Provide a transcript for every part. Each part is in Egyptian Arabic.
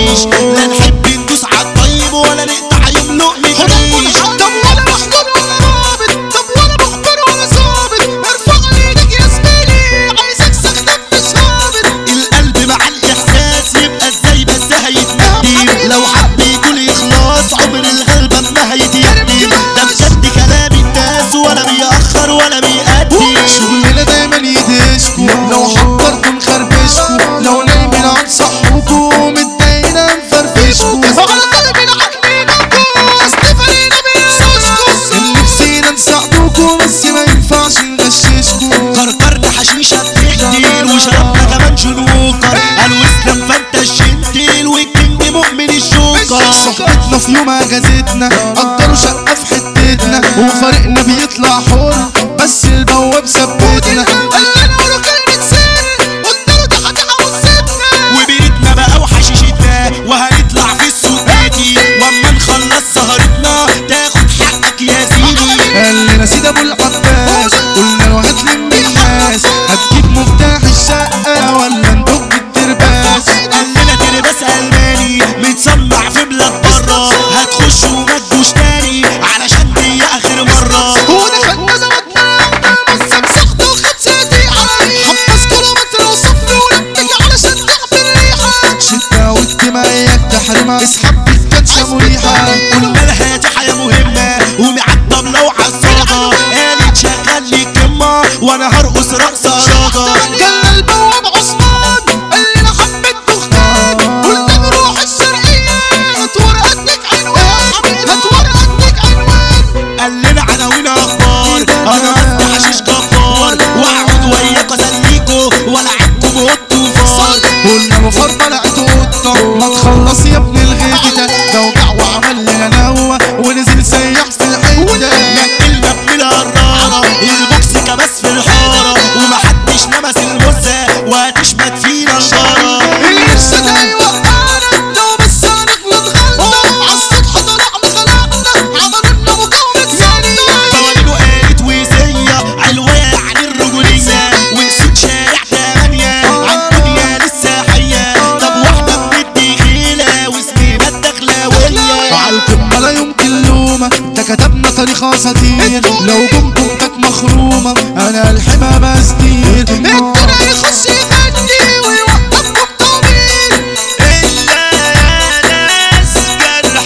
مفيش لا نحب ندوس عالطيب ولا نقطع يملق نجريش طب ولا محضر ولا رابط طب ولا مخبر ولا ظابط ارفع ايدك يا زميلي عايزك سخنك مش هابط القلب مع الاحساس يبقى ازاي بس هيتندم لو حب يقول يخلص عمر الغلبة ما هيتيتم ده بجد كلام الناس ولا بيأخر ولا بيقدم شغلنا دايما يدشكو لو حضرتوا نخربشكو لو نايمين هنصحوكو متضايقين نفرفشكو على قلبنا عاجبينكو استفرينا بيسوسكو نفسينا نساعدوكو بس ما ينفعش نغششكو كركرنا حشيشة بتحدير وشربنا كمان جنوكر قالوا اسلام فانت الشنتيل والكينج مؤمن الجوكر صحبتنا في يوم اجازتنا قدروا شقة في حتتنا وفريقنا بيطلع حر بس البواب ثبتنا قال لنا ولو كلمة سر قدروا تحت عوزتنا وبيتنا بقى وحشيشتنا وهنطلع في السوق نادي واما نخلص سهرتنا تاخد حقك يا سيدي قال لنا سيد ابو العباس قلنا له هات لي من الناس هتجيب مفتاح الشقة ولا ندق الترباس قال لنا ترباس الماني متصنع في بلاد بره هتخش وما تجوش تاني علشان دي اخر مره ودخلنا زودنا بص مسخت وخمسة دقيقة حبس كيلومتر وصفر ونبتك علشان تعمل ريحة شدة واجتماعية تحرمها اسحب بالكنشة مريحة قلنا لها دي حياة مهمة ومعطب لو عالصاغة قالت شغل لي كمة وانا هرقص رقصة راجة جالنا البواب عثمان قال لنا حبة دخان قلنا نروح الشرقية هات ورقتك عنوان هات ورقتك عنوان قال لنا عناوين اخبار انا بفتح حشيش كفار واقعد وياكوا اسليكوا والعبكوا بقط وفار قلنا له فرضة لقيته قطة ما تخلص يا ابن الغيط ده ده وجع وعمل لنا نوة ونزل سيح في الحتة نقلنا بميل الرارة البوكس كبس في الحارة ومحدش لمس المزة وهتشمت فينا الغارة القرش ده يوقعنا لو بس هنغلط غلطة عالسطح طلعنا خلقنا عملوا لنا مقاومة ثانية قوانينه قالت وزية علوية يعني الرجولية ونسيت شارع تمانية عالدنيا لسه حية طب واحدة بندي غيلة واسمنا الدخلاوية عالقمة لا يمكن لومة ده كتبنا تاريخ اساطير لو جمكم كانت مخرومة انا الحمى بستير الدنيا يخش يغني ويوقفكم طويل إلا يا ناس جرح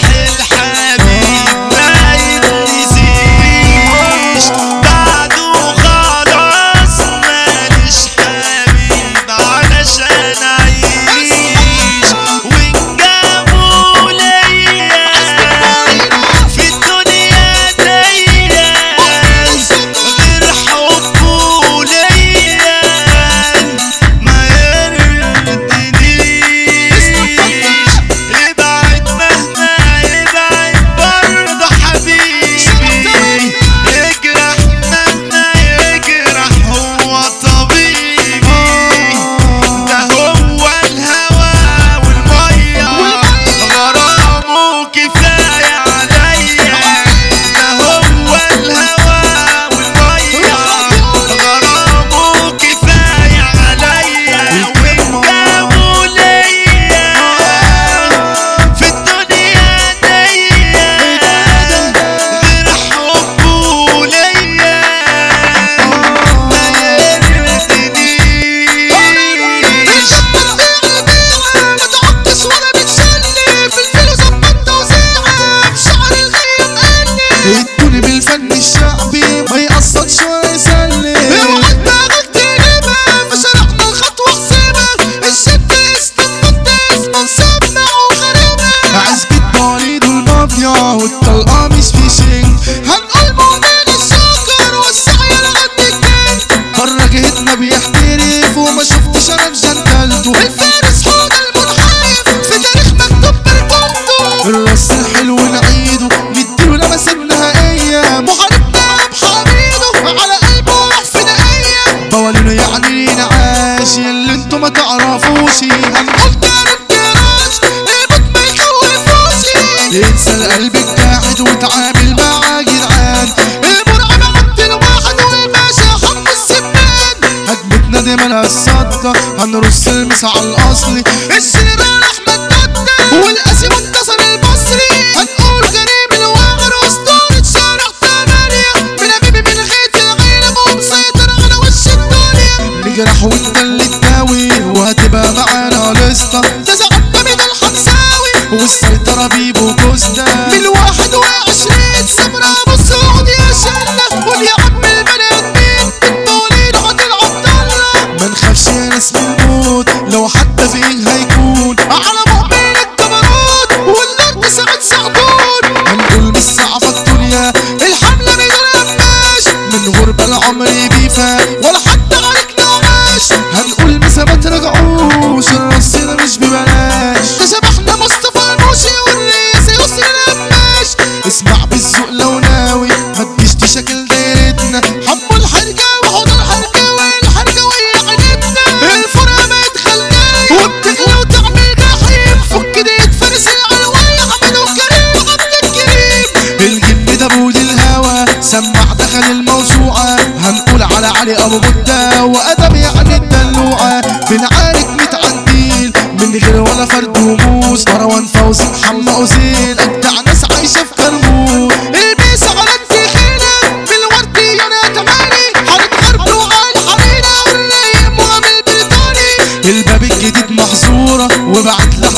الحبيب ما يتنسيش بعده خلاص ماليش حبيب علشان أعيش وإن جابوا ليا في الدنيا ديا غير حبه ليا ما يردنيش ابعد مهما يبعد برضه حبيبي يجرح مهما يجرح هو طبيبي ده هو الهوى والمية غرامه كفاية عليا ده هو الهوى والمية غرامه كفاية عليا وإن جابوا ليا في الدنيا ديا غير حبه ليا ما يردنيش ما تعطش ولا بتشلي في الفيلو ظبطت توزيعها بشعر الخيم قلي ادوني بالفن الشعبي ما يقصدش ولا يسلي اوعى دماغك تجيبها في شرحنا الخطوة حسابها الشد استنبط اسمه مسمع وغريبة عزبة مواليد والمافيا والطلقة مش في شيء هنقول مؤمن الشاكر والسعي لغد الجن بره جهتنا بيحترف وما شفتش انا في جنتلته الفارس حوض المنحرف في تاريخ مكتوب بركوته الرص الحلو نعيده نديله لمسة نهائية محاربنا بحبيبه على قلبه روح فدائية بوالينه يعني نعاش اللي انتوا ما تعرفوش هنقول دار الجراش الموت ما يخوفوش انسى القلب الجاحد وتعامل مع جدعان المرعب عند الواحد والباشا حب السمان هجمتنا دي مالها الصدى هنرص المس على الاصلي الجنرال احمد ددة والسيطرة بيبو كوستا من واحد وعشرين سمرة مسعود يا شلة قول يا عم البلد مين بالمولين هتلعب ضلة ما نخافش يا ناس من الموت لو حتى فين هيكون على مؤمن الجبروت والارض سعد سعدون هنقول مش صعبة الدنيا الحملة ما يرماش من غربة العمر بيفا ولا حتى عليك نعاش هنقول مسا ما ترجعوش الرصيدة مش ببلاش ده شبحنا مصطفى الموشي والرئيس يسر القماش اسمع بالذوق لو ناوي ما تجيش تشكل دايرتنا حمو الحركة وحوض الحركة والحركة وهي عينتنا الفرقة ما يتخلناش وبتغلى وتعمل جحيم فك ديت فارس العلوية حمد وكريم عبد الكريم الجن ده بود الهوى سمع دخل الموسوعة هنقول على علي ابو بودة وادم يعني الدلوعة بنعارك متعدين من غير ولا فرد وموس مروان فوزي محمد اوزيل اجدع ناس عايشة في كرموز البيس على التخينة بالوردي انا تماني هنتغرب وعلى الحرينة والرايق مغامر بريطاني الباب الجديد محظورة وبعت لحد